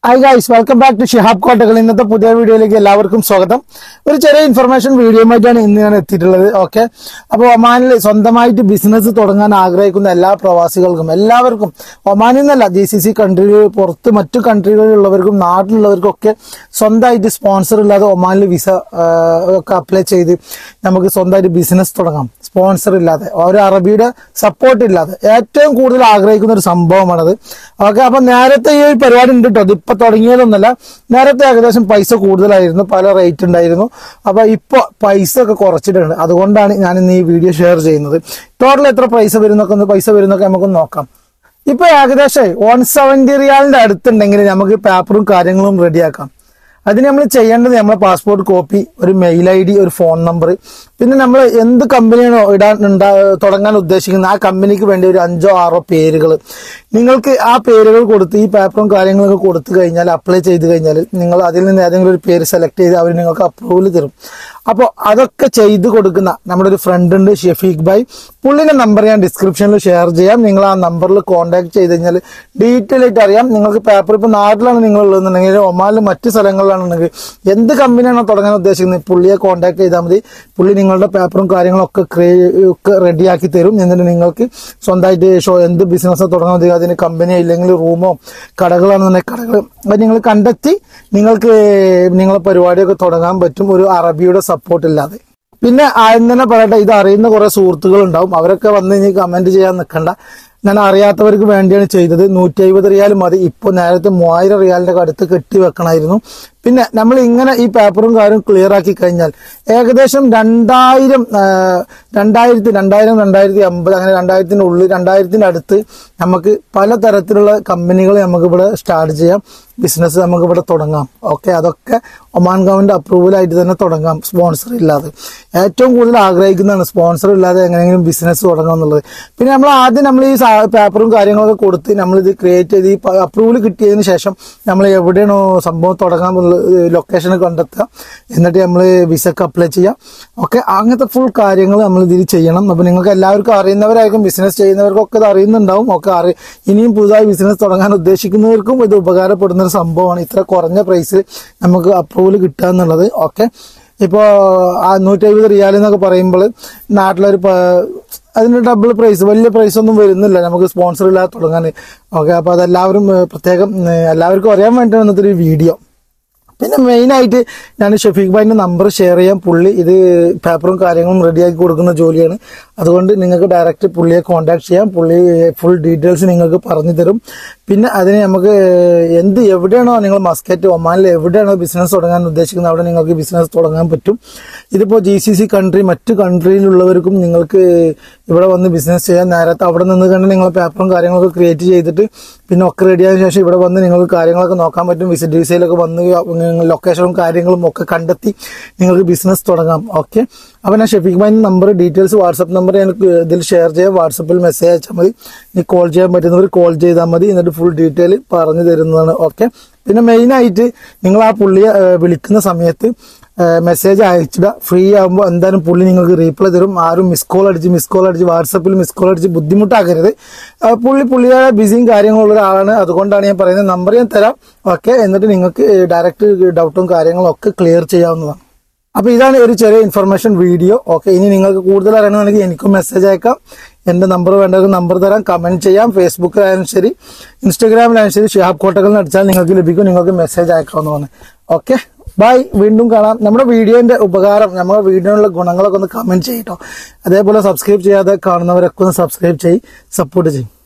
hi guys welcome back to Shihab കോട്ടകൾ ഇന്നത്തെ പുതിയ വീഡിയോയിലേക്ക് എല്ലാവർക്കും സ്വാഗതം ഒരു ചെറിയ ഇൻഫർമേഷൻ വീഡിയോയുമായിട്ടാണ് ഇന്ന് ഞാൻ എത്തിയിട്ടുള്ളത് ഓക്കെ അപ്പോൾ ഒമാനിൽ സ്വന്തമായിട്ട് ബിസിനസ് തുടങ്ങാൻ ആഗ്രഹിക്കുന്ന എല്ലാ പ്രവാസികൾക്കും എല്ലാവർക്കും ഒമാനിൽ നിന്നല്ല ജി സി സി കൺട്രികൾ പുറത്ത് മറ്റു കൺട്രികളിലുള്ളവർക്കും നാട്ടിലുള്ളവർക്കും ഒക്കെ സ്വന്തമായിട്ട് സ്പോൺസർ ഇല്ലാതെ ഒമാനിൽ വിസ ഒക്കെ അപ്ലൈ ചെയ്ത് നമുക്ക് സ്വന്തമായിട്ട് ബിസിനസ് തുടങ്ങാം സ്പോൺസർ ഇല്ലാതെ ഒരു അറബിയുടെ സപ്പോർട്ട് ഇല്ലാതെ ഏറ്റവും കൂടുതൽ ആഗ്രഹിക്കുന്ന ഒരു സംഭവമാണത് ഓക്കെ അപ്പൊ നേരത്തെ ഈ ഒരു പരിപാടി ഉണ്ട് കേട്ടോ ഇതിപ്പോ തുടങ്ങിയതൊന്നല്ല നേരത്തെ ഏകദേശം പൈസ കൂടുതലായിരുന്നു പല റേറ്റ് ഉണ്ടായിരുന്നു അപ്പൊ ഇപ്പൊ പൈസ ഒക്കെ കുറച്ചിട്ടുണ്ട് അതുകൊണ്ടാണ് ഞാൻ ഇന്ന് ഈ വീഡിയോ ഷെയർ ചെയ്യുന്നത് ടോട്ടൽ എത്ര പൈസ വരുന്നൊക്കെ ഒന്ന് പൈസ വരുന്നൊക്കെ നമുക്ക് നോക്കാം ഇപ്പൊ ഏകദേശം വൺ സെവന്റി റിയാലിന്റെ അടുത്തുണ്ടെങ്കിൽ നമുക്ക് പേപ്പറും കാര്യങ്ങളും റെഡിയാക്കാം അതിന് നമ്മൾ ചെയ്യേണ്ടത് നമ്മളെ പാസ്പോർട്ട് കോപ്പി ഒരു മെയിൽ ഐ ഡി ഒരു ഫോൺ നമ്പർ പിന്നെ നമ്മൾ എന്ത് കമ്പനിയാണോ ഇടാൻ ഉണ്ടാ തുടങ്ങാൻ ഉദ്ദേശിക്കുന്നത് ആ കമ്പനിക്ക് വേണ്ടി ഒരു അഞ്ചോ ആറോ പേരുകൾ നിങ്ങൾക്ക് ആ പേരുകൾ കൊടുത്ത് ഈ പേപ്പറും കാര്യങ്ങളൊക്കെ കൊടുത്തു കഴിഞ്ഞാൽ അപ്ലൈ ചെയ്ത് കഴിഞ്ഞാൽ നിങ്ങൾ അതിൽ നിന്ന് ഏതെങ്കിലും ഒരു പേര് സെലക്ട് ചെയ്ത് അവർ നിങ്ങൾക്ക് അപ്രൂവൽ തരും അപ്പോൾ അതൊക്കെ ചെയ്ത് കൊടുക്കുന്ന നമ്മുടെ ഒരു ഫ്രണ്ട് ഉണ്ട് ഷെഫീഖ് ഭായ് പുള്ളിന്റെ നമ്പർ ഞാൻ ഡിസ്ക്രിപ്ഷനിൽ ഷെയർ ചെയ്യാം നിങ്ങൾ ആ നമ്പറിൽ കോൺടാക്ട് ചെയ്ത് കഴിഞ്ഞാൽ ഡീറ്റെയിൽ ആയിട്ട് അറിയാം നിങ്ങൾക്ക് പേപ്പർ ഇപ്പോൾ നാട്ടിലാണ് നിങ്ങൾ ഉള്ളതെന്നുണ്ടെങ്കിൽ ഒമാനിൽ മറ്റ് സ്ഥലങ്ങളിലാണെന്നുണ്ടെങ്കിൽ എന്ത് കമ്പനിയാണോ തുടങ്ങാൻ ഉദ്ദേശിക്കുന്നത് പുള്ളിയെ കോൺടാക്ട് ചെയ്താൽ മതി പുള്ളി നിങ്ങളുടെ പേപ്പറും കാര്യങ്ങളൊക്കെ ക്രിയേ- ഒക്കെ റെഡിയാക്കി തരും എന്നിട്ട് നിങ്ങൾക്ക് സ്വന്തമായിട്ട് ഷോ എന്ത് ബിസിനസ് തുടങ്ങാൻ ഉദ്ദേശിക്കുന്നത് അതിന് കമ്പനിയോ ഇല്ലെങ്കിൽ റൂമോ കടകളാണെന്നുണ്ടെങ്കിൽ കടകൾ അത് നിങ്ങൾ കണ്ടെത്തി നിങ്ങൾക്ക് നിങ്ങളെ പരിപാടിയൊക്കെ തുടങ്ങാൻ പറ്റും ഒരു അറബിയുടെ സപ്പോർട്ട് ഇല്ലാതെ പിന്നെ ആദ്യം തന്നെ പറയട്ടെ ഇത് അറിയുന്ന കുറെ സുഹൃത്തുക്കൾ ഉണ്ടാവും അവരൊക്കെ വന്ന് ഇനി കമന്റ് ചെയ്യാൻ നിൽക്കണ്ട ഞാൻ അറിയാത്തവർക്ക് വേണ്ടിയാണ് ചെയ്തത് നൂറ്റി അമ്പത് റിയാൽ മതി ഇപ്പോൾ നേരത്തെ മൂവായിരം റിയാലിന്റെ അടുത്ത് കെട്ടി വെക്കണമായിരുന്നു പിന്നെ നമ്മൾ ഇങ്ങനെ ഈ പേപ്പറും കാര്യം ക്ലിയർ ആക്കി കഴിഞ്ഞാൽ ഏകദേശം രണ്ടായിരം ആ, രണ്ടായിരത്തി രണ്ടായിരം രണ്ടായിരത്തി അമ്പത് അങ്ങനെ രണ്ടായിരത്തിന്റെ ഉള്ളിൽ രണ്ടായിരത്തിന്റെ അടുത്ത് നമുക്ക് പലതരത്തിലുള്ള കമ്പനികൾ നമുക്ക് ഇവിടെ സ്റ്റാർട്ട് ചെയ്യാം ബിസിനസ് നമുക്ക് ഇവിടെ തുടങ്ങാം ഓക്കെ അതൊക്കെ ഒമാൻ ഗവൺമെന്റ് അപ്രൂവൽ ആയിട്ട് തന്നെ തുടങ്ങാം സ്പോൺസർ ഇല്ലാതെ ഏറ്റവും കൂടുതൽ ആഗ്രഹിക്കുന്നതാണ് സ്പോൺസർ ഇല്ലാതെ എങ്ങനെയെങ്കിലും ബിസിനസ് തുടങ്ങാം എന്നുള്ളത് പിന്നെ നമ്മൾ ആദ്യം നമ്മൾ ഈ സാ- പേപ്പറും കാര്യങ്ങളൊക്കെ കൊടുത്ത് നമ്മൾ ഇത് ക്രിയേറ്റ് ചെയ്ത് ഈ അപ്രൂവൽ കിട്ടിയതിന് ശേഷം നമ്മൾ എവിടെയാണോ സംഭവം തുടങ്ങാൻ ലൊക്കേഷൻ കണ്ടെത്തുക എന്നിട്ട് നമ്മൾ വിസക്ക് അപ്ലൈ ചെയ്യാം ഓക്കെ അങ്ങനത്തെ ഫുൾ കാര്യങ്ങൾ നമ്മൾ ഇതിൽ ചെയ്യണം അപ്പൊ നിങ്ങൾക്ക് എല്ലാവർക്കും അറിയുന്നവരായിരിക്കും ബിസിനസ് ചെയ്യുന്നവർക്കൊക്കെ ഇത് അറിയുന്നുണ്ടാവും ഒക്കെ അറി ഇനിയും പുതുതായി ബിസിനസ് തുടങ്ങാൻ ഉദ്ദേശിക്കുന്നവർക്കും ഇത് ഉപകാരപ്പെടുന്ന ഒരു സംഭവമാണ് ഇത്ര കുറഞ്ഞ പ്രൈസിൽ നമുക്ക് അപ്രൂവൽ കിട്ടുക എന്നുള്ളത് ഓക്കെ ഇപ്പോൾ ആ നൂറ്റി എഴുപത് റിയാൽ എന്നൊക്കെ പറയുമ്പോൾ നാട്ടിലൊരു പ- അതിന് ഡബിൾ പ്രൈസ് വലിയ പ്രൈസ് ഒന്നും വരുന്നില്ല നമുക്ക് സ്പോൺസർ ഇല്ലാതെ തുടങ്ങാൻ ഓക്കെ അപ്പോൾ അതെല്ലാവരും ഏഹ്, പ്രത്യേകം ഏഹ്, എല്ലാവർക്കും അറിയാൻ വേണ്ടിയാണ് ഇന്നത്തെ ഒരു വീഡിയോ പിന്നെ മെയിൻ ആയിട്ട് ഞാൻ ഷഫീഖ് ഭായിന്റെ നമ്പർ ഷെയർ ചെയ്യാം പുള്ളി ഇത് പേപ്പറും കാര്യങ്ങളും റെഡിയാക്കി കൊടുക്കുന്ന ജോലിയാണ് അതുകൊണ്ട് നിങ്ങൾക്ക് ഡയറക്റ്റ് പുള്ളിയെ കോൺടാക്ട് ചെയ്യാം പുള്ളി ഫുൾ ഡീറ്റെയിൽസ് നിങ്ങൾക്ക് പറഞ്ഞു തരും പിന്നെ അതിന് നമുക്ക് എന്ത് എവിടെയാണോ നിങ്ങൾ മസ്കറ്റ് ഒമാനിൽ എവിടെയാണോ ബിസിനസ് തുടങ്ങാൻ ഉദ്ദേശിക്കുന്നത് അവിടെ നിങ്ങൾക്ക് ബിസിനസ് തുടങ്ങാൻ പറ്റും ഇതിപ്പോൾ ജി സി സി കൺട്രി മറ്റു കൺട്രിയിലുള്ളവർക്കും നിങ്ങൾക്ക് ഇവിടെ വന്ന് ബിസിനസ് ചെയ്യാൻ നേരത്തെ അവിടെ നിന്ന് കണ്ട് നിങ്ങൾ പേപ്പറും കാര്യങ്ങളൊക്കെ ക്രിയേറ്റ് ചെയ്തിട്ട് പിന്നെ ഒക്കെ റെഡിയായതിനു ശേഷം ഇവിടെ വന്ന് നിങ്ങൾക്ക് കാര്യങ്ങളൊക്കെ നോക്കാൻ പറ്റും വിസിറ്റ് വിസയിലൊക്കെ വന്ന് ലൊക്കേഷനും കാര്യങ്ങളും ഒക്കെ കണ്ടെത്തി നിങ്ങൾക്ക് ബിസിനസ് തുടങ്ങാം ഓക്കെ അപ്പോൾ ഞാൻ ഷെഫീഖ് ഭായിന്റെ നമ്പർ ഡീറ്റെയിൽസ് വാട്സപ്പ് നമ്പർ എനിക്ക് ഇതിൽ ഷെയർ ചെയ്യാം വാട്സപ്പിൽ മെസ്സേജ് അയച്ചാൽ മതി ഇനി കോൾ ചെയ്യാൻ പറ്റുന്നവർ കോൾ ചെയ്താൽ മതി എന്നിട്ട് ഫുൾ ഡീറ്റെയിൽ പറഞ്ഞു തരുന്നതാണ് ഓക്കെ പിന്നെ മെയിനായിട്ട് നിങ്ങൾ ആ പുള്ളിയെ ഏഹ്, വിളിക്കുന്ന സമയത്ത് മെസ്സേജ് അയച്ചിടുക ഫ്രീ ആകുമ്പോൾ എന്തായാലും പുള്ളി നിങ്ങൾക്ക് റീപ്ലൈ തരും ആരും മിസ് കോൾ അടിച്ച് മിസ് കോൾ അടിച്ച് വാട്സപ്പിൽ മിസ് കോൾ അടിച്ച് ബുദ്ധിമുട്ടാക്കരുത് ആ, പുള്ളി പുള്ളിയുടെ ബിസിയും കാര്യങ്ങളുള്ള ഒരാളാണ് അതുകൊണ്ടാണ് ഞാൻ പറയുന്നത് നമ്പർ ഞാൻ തരാം ഓക്കെ എന്നിട്ട് നിങ്ങൾക്ക് ഡയറക്റ്റ് ഡൗട്ടും കാര്യങ്ങളും ഒക്കെ ക്ലിയർ ചെയ്യാവുന്നതാണ് അപ്പൊ ഇതാണ് ഒരു ചെറിയ ഇൻഫർമേഷൻ വീഡിയോ ഓക്കെ ഇനി നിങ്ങൾക്ക് കൂടുതൽ അറിയണമെങ്കിൽ എനിക്കും മെസ്സേജ് അയക്കാം എന്റെ നമ്പർ വേണ്ടവർക്ക് നമ്പർ തരാം കമന്റ് ചെയ്യാം ഫേസ്ബുക്കിലായാലും ശരി ഇൻസ്റ്റാഗ്രാമിലായാലും ശരി ഷിഹാബ് കോട്ടകൾ അടിച്ചാൽ നിങ്ങൾക്ക് ലഭിക്കും നിങ്ങൾക്ക് മെസ്സേജ് അയക്കാവുന്നതാണ് ഓക്കെ ബൈ വീണ്ടും കാണാം നമ്മുടെ വീഡിയോന്റെ ഉപകാരം നമ്മുടെ വീഡിയോയിലുള്ള ഗുണങ്ങളൊക്കെ ഒന്ന് കമന്റ് ചെയ്യട്ടോ അതേപോലെ സബ്സ്ക്രൈബ് ചെയ്യാതെ കാണുന്നവരൊക്കെ ഒന്ന് സബ്സ്ക്രൈബ് ചെയ്ത് സപ്പോർട്ട് ചെയ്യും